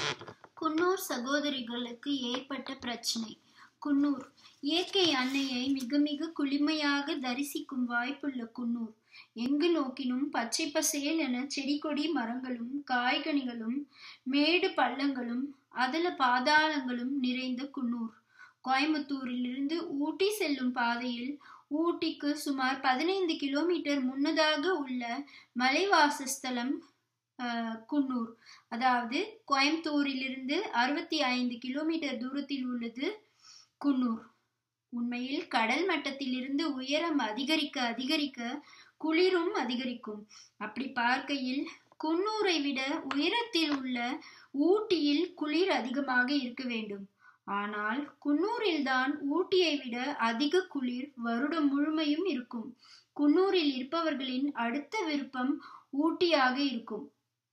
குன்னூர் சகோதரிகளுக்கு ஏற்பட்ட பிரச்சனை குன்னூர் இயற்கை அன்னையை மிக மிக குளிமையாக தரிசிக்கும் வாய்ப்புள்ள குன்னூர் எங்கு நோக்கினும் பச்சை பசேல் என செடி கொடி மரங்களும் காய்கனிகளும் மேடு பள்ளங்களும் அதல பாதாளங்களும் நிறைந்த குன்னூர் கோயம்புத்தூரிலிருந்து ஊட்டி செல்லும் பாதையில் ஊட்டிக்கு சுமார் பதினைந்து கிலோமீட்டர் முன்னதாக உள்ள மலைவாசஸ்தலம் அஹ், குன்னூர் அதாவது கோயம்புத்தூரிலிருந்து அறுபத்தி ஐந்து கிலோமீட்டர் தூரத்தில் உள்ளது குன்னூர் உண்மையில் கடல் மட்டத்திலிருந்து உயரம் அதிகரிக்க அதிகரிக்க குளிரும் அதிகரிக்கும் அப்படி பார்க்கையில் குன்னூரை விட உயரத்தில் உள்ள ஊட்டியில் குளிர் அதிகமாக இருக்க வேண்டும் ஆனால் குன்னூரில்தான் ஊட்டியை விட அதிக குளிர் வருடம் முழுமையும் இருக்கும் குன்னூரில் இருப்பவர்களின் அடுத்த விருப்பம் ஊட்டியாக இருக்கும்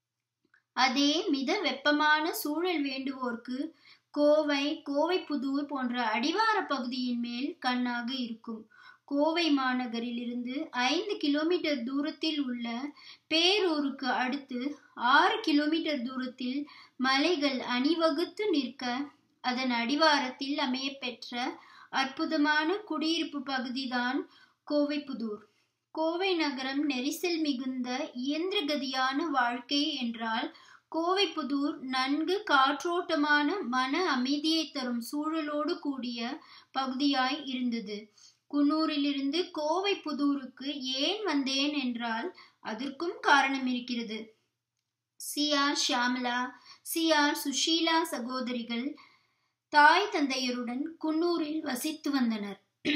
அதே மித வெப்பமான சூழல் வேண்டுவோர்க்கு கோவை கோவை புதூர் போன்ற அடிவார பகுதியின் மேல் கண்ணாக இருக்கும் கோவை மாநகரிலிருந்து ஐந்து கிலோமீட்டர் தூரத்தில் உள்ள பேரூருக்கு அடுத்து ஆறு கிலோமீட்டர் தூரத்தில் மலைகள் அணிவகுத்து நிற்க அதன் அடிவாரத்தில் அமையப்பெற்ற அற்புதமான குடியிருப்பு பகுதிதான் கோவைப்புதூர் கோவை நகரம் நெரிசல் மிகுந்த இயந்திரகதியான வாழ்க்கை என்றால் கோவைப்புதூர் நன்கு காற்றோட்டமான மன அமைதியை தரும் சூழலோடு கூடிய பகுதியாய் இருந்தது குன்னூரிலிருந்து கோவை புதூருக்கு ஏன் வந்தேன் என்றால் அதற்கும் காரணம் இருக்கிறது C R Shyamala C R Sushila சகோதரிகள் தாய் தந்தையருடன் குன்னூரில் வசித்து வந்தனர்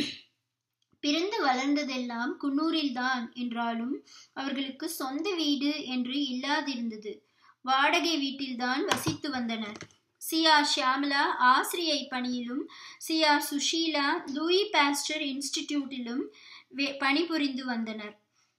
பிறந்து வளர்ந்ததெல்லாம் குன்னூரில்தான் என்றாலும் அவர்களுக்கு சொந்த வீடு என்று இல்லாதிருந்தது வாடகை வீட்டில்தான் வசித்து வந்தனர் சி ஆர் ஷியாமலா ஆசிரியை பணியிலும் C R Sushila Louis Pasteur இன்ஸ்டிடியூட்டிலும் வே- பணிபுரிந்து வந்தனர்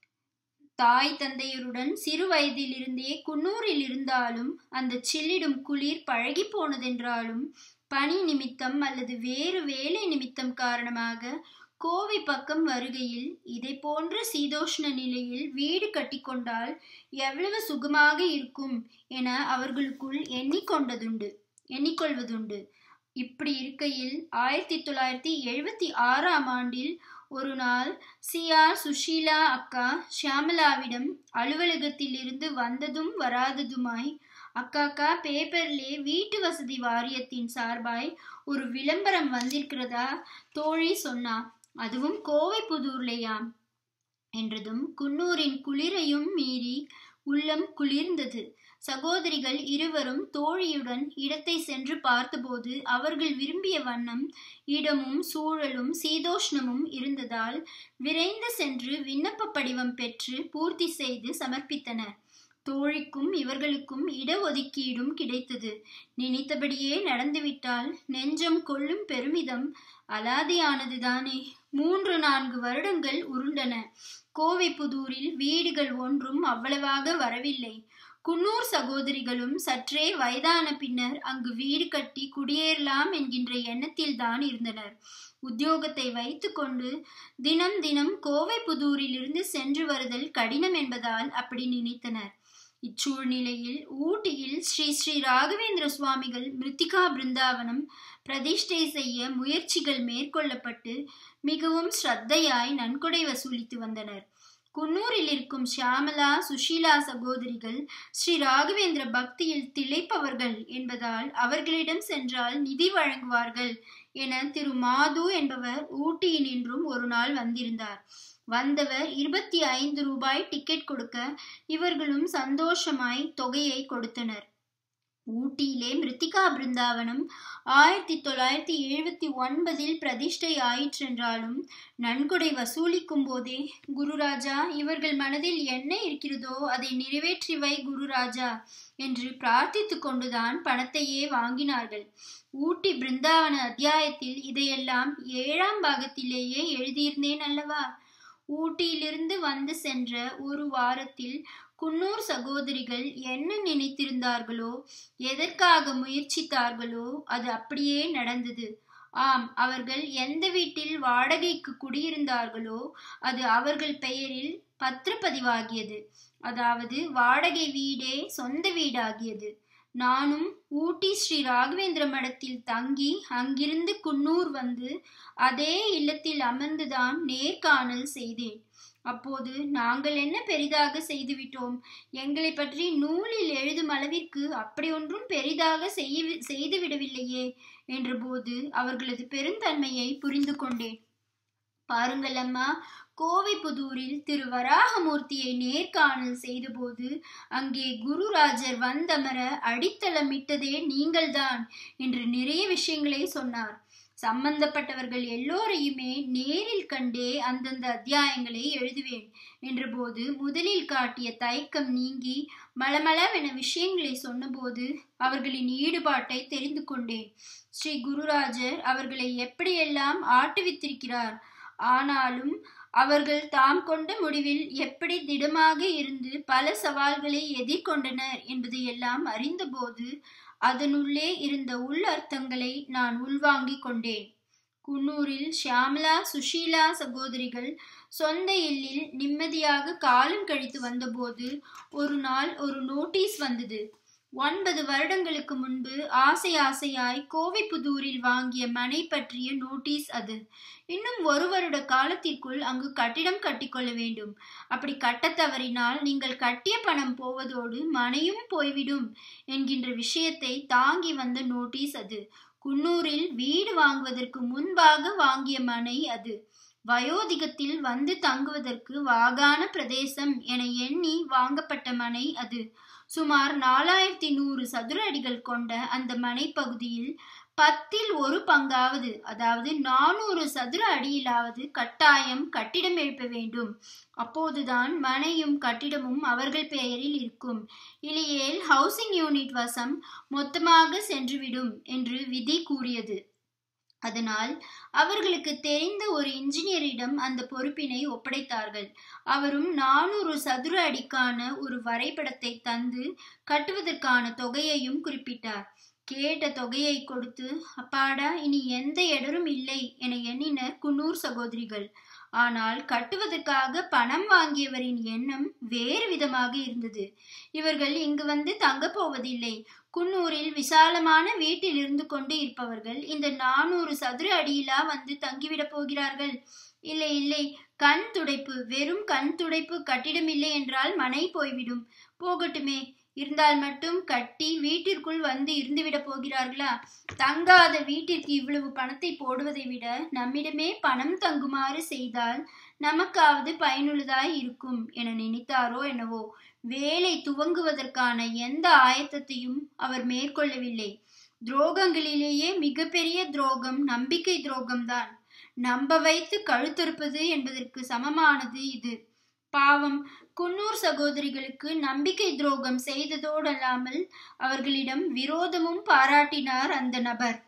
தாய் தந்தையருடன் சிறு வயதிலிருந்தே குன்னூரில் இருந்தாலும் அந்த சில்லிடும் குளிர் பழகி போனதென்றாலும் பணி நிமித்தம் அல்லது வேறு வேலை நிமித்தம் காரணமாக கோவை பக்கம் வருகையில் இதை போன்ற சீதோஷ்ண நிலையில் வீடு கட்டிக்கொண்டால் எவ்வளவு சுகமாக இருக்கும் என அவர்களுக்குள் எண்ணிக்கொண்டதுண்டு எண்ணிக்கொள்வதுண்டு இப்படி இருக்கையில் ஆயிரத்தி தொள்ளாயிரத்தி எழுபத்தி ஆறாம் ஆண்டில் ஒரு நாள் சி ஆர் சுஷீலா அக்கா ஷியாமலாவிடம் அலுவலகத்தில் இருந்து வந்ததும் வராததுமாய் அக்காக்கா பேப்பர்லே வீட்டு வசதி வாரியத்தின் சார்பாய் ஒரு விளம்பரம் வந்திருக்கிறதா தோழி சொன்னா அதுவும் கோவை புதூர்லேயாம் என்றதும் குன்னூரின் குளிரையும் மீறி உள்ளம் குளிர்ந்தது சகோதரிகள் இருவரும் தோழியுடன் இடத்தை சென்று பார்த்தபோது அவர்கள் விரும்பிய வண்ணம் இடமும் சூழலும் சீதோஷ்ணமும் இருந்ததால் விரைந்து சென்று விண்ணப்ப படிவம் பெற்று பூர்த்தி செய்து சமர்ப்பித்தனர் தோழிக்கும் இவர்களுக்கும் இடஒதுக்கீடும் கிடைத்தது நினைத்தபடியே நடந்துவிட்டால் நெஞ்சம் கொள்ளும் பெருமிதம் அலாதியானதுதானே மூன்று நான்கு வருடங்கள் உருண்டன கோவை புதூரில் வீடுகள் ஒன்றும் அவ்வளவாக வரவில்லை குன்னூர் சகோதரிகளும் சற்றே வயதான பின்னர் அங்கு வீடு கட்டி குடியேறலாம் என்கின்ற எண்ணத்தில் தான் இருந்தனர் உத்தியோகத்தை வைத்துக்கொண்டு தினம் தினம் கோவை புதூரிலிருந்து சென்று வருதல் கடினம் என்பதால் அப்படி நினைத்தனர் இச்சூழ்நிலையில் ஊட்டியில் ஸ்ரீ ஸ்ரீ ராகவேந்திர சுவாமிகள் மிருத்திகா பிருந்தாவனம் பிரதிஷ்டை செய்ய முயற்சிகள் மேற்கொள்ளப்பட்டு மிகவும் ஸ்ரத்தையாய் நன்கொடை வசூலித்து வந்தனர் குன்னூரில் இருக்கும் ஷியாமலா சுஷீலா சகோதரிகள் ஸ்ரீ ராகவேந்திர பக்தியில் திளைப்பவர்கள் என்பதால் அவர்களிடம் சென்றால் நிதி வழங்குவார்கள் என திரு மாது என்பவர் ஊட்டியினின்றும் ஒரு நாள் வந்திருந்தார் வந்தவர் இருபத்தி ஐந்து ரூபாய் டிக்கெட் கொடுக்க இவர்களும் சந்தோஷமாய் தொகையை கொடுத்தனர் ஊட்டியிலே மிருத்திகா பிருந்தாவனம் ஆயிரத்தி தொள்ளாயிரத்தி எழுபத்தி ஒன்பதில் பிரதிஷ்டை ஆயிற்றென்றாலும் நன்கொடை வசூலிக்கும் போதே குருராஜா இவர்கள் மனதில் என்ன இருக்கிறதோ அதை நிறைவேற்றி வை குருராஜா என்று பிரார்த்தித்து கொண்டுதான் பணத்தையே வாங்கினார்கள் ஊட்டி பிருந்தாவன அத்தியாயத்தில் இதையெல்லாம் ஏழாம் பாகத்திலேயே எழுதியிருந்தேன் அல்லவா ஊட்டியிலிருந்து வந்து சென்ற ஒரு வாரத்தில் குன்னூர் சகோதரிகள் என்ன நினைத்திருந்தார்களோ எதற்காக முயற்சித்தார்களோ அது அப்படியே நடந்தது ஆம் அவர்கள் எந்த வீட்டில் வாடகைக்கு குடியிருந்தார்களோ அது அவர்கள் பெயரில் பத்திரப்பதிவாகியது அதாவது வாடகை வீடே சொந்த வீடாகியது நானும் ஊட்டி ஸ்ரீ ராகவேந்திர மடத்தில் தங்கி அங்கிருந்து குன்னூர் வந்து அதே இல்லத்தில் அமர்ந்துதான் நேர்காணல் செய்தேன் அப்போது நாங்கள் என்ன பெரிதாக செய்துவிட்டோம் எங்களை பற்றி நூலில் எழுதும் அளவிற்கு அப்படி ஒன்றும் பெரிதாக செய்ய செய்துவிடவில்லையே என்றபோது அவர்களது பெருந்தன்மையை புரிந்து கொண்டேன் பாருங்கள் அம்மா கோவைப்புதூரில் திரு வராகமூர்த்தியை நேர்காணல் செய்தபோது அங்கே குருராஜர் வந்தமர அடித்தளமிட்டதே நீங்கள்தான் என்று நிறைய விஷயங்களை சொன்னார் சம்பந்தப்பட்டவர்கள் எல்லோரையுமே நேரில் கண்டே அந்தந்த அத்தியாயங்களை எழுதுவேன் என்றபோது முதலில் காட்டிய தயக்கம் நீங்கி மளமளவென விஷயங்களை சொன்னபோது அவர்களின் ஈடுபாட்டை தெரிந்து கொண்டேன் ஸ்ரீ குருராஜர் அவர்களை எப்படியெல்லாம் ஆட்டுவித்திருக்கிறார் ஆனாலும் அவர்கள் தாம் கொண்ட முடிவில் எப்படி திடமாக இருந்து பல சவால்களை எதிர்கொண்டனர் என்பதையெல்லாம் அறிந்தபோது அதனுள்ளே இருந்த உள் அர்த்தங்களை நான் உள்வாங்கிக் கொண்டேன் குன்னூரில் ஷியாமலா சுஷீலா சகோதரிகள் சொந்த இல்லில் நிம்மதியாக காலம் கழித்து வந்தபோது ஒரு நாள் ஒரு நோட்டீஸ் வந்தது ஒன்பது வருடங்களுக்கு முன்பு ஆசை ஆசையாய் கோவைப்புதூரில் வாங்கிய மனை பற்றிய நோட்டீஸ் அது இன்னும் ஒரு வருட காலத்திற்குள் அங்கு கட்டிடம் கட்டிக்கொள்ள வேண்டும் அப்படி கட்டத் தவறினால் நீங்கள் கட்டிய பணம் போவதோடு மனையும் போய்விடும் என்கின்ற விஷயத்தை தாங்கி வந்த நோட்டீஸ் அது குன்னூரில் வீடு வாங்குவதற்கு முன்பாக வாங்கிய மனை அது வயோதிகத்தில் வந்து தங்குவதற்கு வாகான பிரதேசம் என எண்ணி வாங்கப்பட்ட மனை அது சுமார் நாலாயிரத்தி நூறு சதுர அடிகள் கொண்ட அந்த மனைப்பகுதியில் பத்தில் ஒரு பங்காவது அதாவது நானூறு சதுர அடியிலாவது கட்டாயம் கட்டிடம் எழுப்ப வேண்டும் அப்போதுதான் மனையும் கட்டிடமும் அவர்கள் பெயரில் இருக்கும் இல்லையேல் ஹவுசிங் யூனிட் வசம் மொத்தமாக சென்றுவிடும் என்று விதி கூறியது அதனால் அவர்களுக்கு தெரிந்த ஒரு இன்ஜினியரிடம் அந்த பொறுப்பினை ஒப்படைத்தார்கள் அவரும் நானூறு சதுர அடிக்கான ஒரு வரைபடத்தை தந்து கட்டுவதற்கான தொகையையும் குறிப்பிட்டார் கேட்ட தொகையை கொடுத்து அப்பாடா இனி எந்த இடரும் இல்லை என எண்ணினர் குன்னூர் சகோதரிகள் ஆனால் கட்டுவதற்காக பணம் வாங்கியவரின் எண்ணம் வேறு விதமாக இருந்தது இவர்கள் இங்கு வந்து தங்கப் போவதில்லை குன்னூரில் விசாலமான வீட்டில் இருந்து கொண்டு இருப்பவர்கள் இந்த நானூறு சதுர அடியிலா வந்து தங்கிவிடப் போகிறார்கள் இல்லை இல்லை கண் துடைப்பு வெறும் கண் துடைப்பு கட்டிடம் இல்லை என்றால் மனை போய்விடும் போகட்டுமே இருந்தால் மட்டும் கட்டி வீட்டிற்குள் வந்து இருந்துவிட போகிறார்களா தங்காத வீட்டிற்கு இவ்வளவு பணத்தை போடுவதை விட நம்மிடமே பணம் தங்குமாறு செய்தால் நமக்காவது பயனுள்ளதாய் இருக்கும் என நினைத்தாரோ என்னவோ வேலை துவங்குவதற்கான எந்த ஆயத்தத்தையும் அவர் மேற்கொள்ளவில்லை துரோகங்களிலேயே மிகப்பெரிய துரோகம் நம்பிக்கை துரோகம்தான் நம்ப வைத்து கழுத்தறுப்பது என்பதற்கு சமமானது இது பாவம் குன்னூர் சகோதரிகளுக்கு நம்பிக்கை துரோகம் செய்ததோடல்லாமல் அவர்களிடம் விரோதமும் பாராட்டினார் அந்த நபர்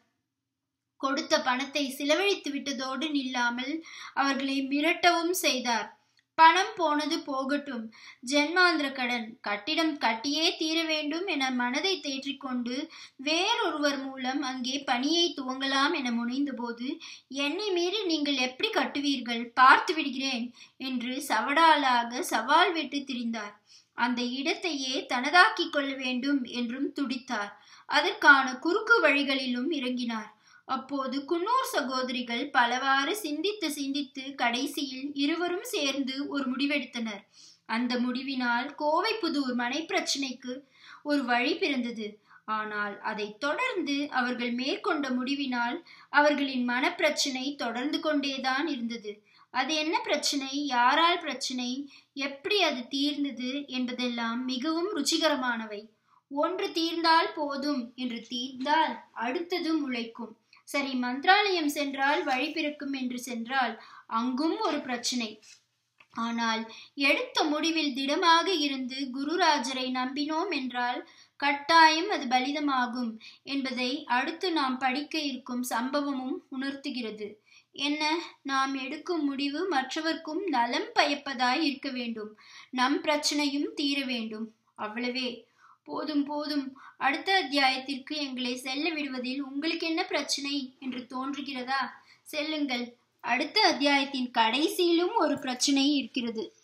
கொடுத்த பணத்தை செலவழித்து விட்டதோடு நில்லாமல் அவர்களை மிரட்டவும் செய்தார் பணம் போனது போகட்டும் ஜென்மாந்திர கடன் கட்டிடம் கட்டியே தீர வேண்டும் என மனதை தேற்றிக்கொண்டு வேறொருவர் மூலம் அங்கே பணியை துவங்கலாம் என முனைந்தபோது என்னை மீறி நீங்கள் எப்படி கட்டுவீர்கள் பார்த்து விடுகிறேன் என்று சவடாலாக சவால் விட்டு திரிந்தார் அந்த இடத்தையே தனதாக்கிக் கொள்ள வேண்டும் என்றும் துடித்தார் அதற்கான குறுக்கு வழிகளிலும் இறங்கினார் அப்போது குன்னூர் சகோதரிகள் பலவாறு சிந்தித்து சிந்தித்து கடைசியில் இருவரும் சேர்ந்து ஒரு முடிவெடுத்தனர் அந்த முடிவினால் கோவைப்புதூர் மனை பிரச்சனைக்கு ஒரு வழி பிறந்தது ஆனால் அதை தொடர்ந்து அவர்கள் மேற்கொண்ட முடிவினால் அவர்களின் மனப்பிரச்சனை தொடர்ந்து கொண்டேதான் இருந்தது அது என்ன பிரச்சனை யாரால் பிரச்சனை எப்படி அது தீர்ந்தது என்பதெல்லாம் மிகவும் ருச்சிகரமானவை ஒன்று தீர்ந்தால் போதும் என்று தீர்ந்தால் அடுத்தது முளைக்கும் சரி மந்திராலயம் சென்றால் வழி பிறக்கும் என்று சென்றால் அங்கும் ஒரு பிரச்சனை ஆனால் எடுத்த முடிவில் திடமாக இருந்து குருராஜரை நம்பினோம் என்றால் கட்டாயம் அது பலிதமாகும் என்பதை அடுத்து நாம் படிக்க இருக்கும் சம்பவமும் உணர்த்துகிறது என்ன நாம் எடுக்கும் முடிவு மற்றவர்க்கும் நலம் பயப்பதாய் இருக்க வேண்டும் நம் பிரச்சனையும் தீர வேண்டும் அவ்வளவே போதும் போதும் அடுத்த அத்தியாயத்திற்கு எங்களை செல்ல விடுவதில் உங்களுக்கு என்ன பிரச்சனை என்று தோன்றுகிறதா செல்லுங்கள் அடுத்த அத்தியாயத்தின் கடைசியிலும் ஒரு பிரச்சனை இருக்கிறது